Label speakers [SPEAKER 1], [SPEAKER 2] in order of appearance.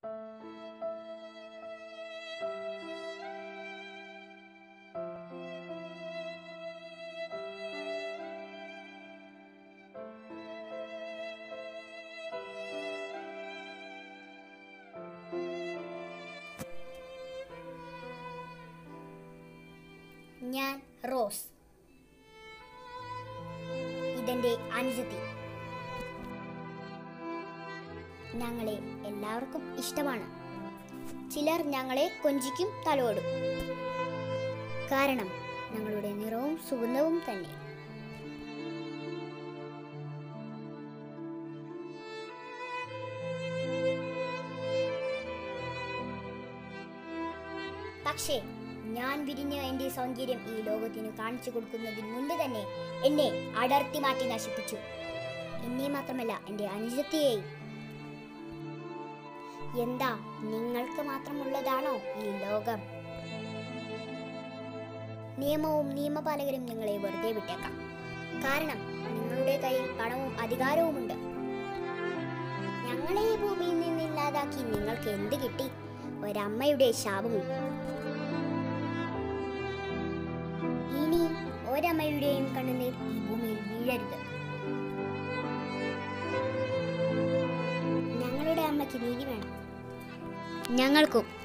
[SPEAKER 1] ഞാൻ റോസ് ഇതെന്റെ അനുജത്തി ഞങ്ങളെ എല്ലാവർക്കും ഇഷ്ടമാണ് ചിലർ ഞങ്ങളെ കൊഞ്ചിക്കും തലോടും കാരണം ഞങ്ങളുടെ നിറവും സുഗന്ധവും തന്നെ പക്ഷേ ഞാൻ വിരിഞ്ഞ എന്റെ സൗന്ദര്യം ഈ ലോകത്തിന് കാണിച്ചു കൊടുക്കുന്നതിന് മുൻപ് തന്നെ എന്നെ അടർത്തി മാറ്റി നശിപ്പിച്ചു എന്നെ മാത്രമല്ല എന്റെ അനുജത്തിയെയും എന്താ നിങ്ങൾക്ക് മാത്രമുള്ളതാണോ ഈ ലോകം നിയമവും നിയമപാലകരും നിങ്ങളെ വെറുതെ വിട്ടേക്കാം കാരണം നിങ്ങളുടെ കയ്യിൽ പണവും അധികാരവുമുണ്ട് ഞങ്ങളെ ഈ ഭൂമിയിൽ നിന്ന് ഇല്ലാതാക്കി നിങ്ങൾക്ക് എന്ത് കിട്ടി ഒരമ്മയുടെ ശാപവും ഇനി ഒരമ്മയുടെയും കണ്ണുനീർ ഈ ഭൂമിയിൽ വീഴരുത് ഞങ്ങളുടെ അമ്മയ്ക്ക് നീതി വേണം ഞങ്ങൾക്കും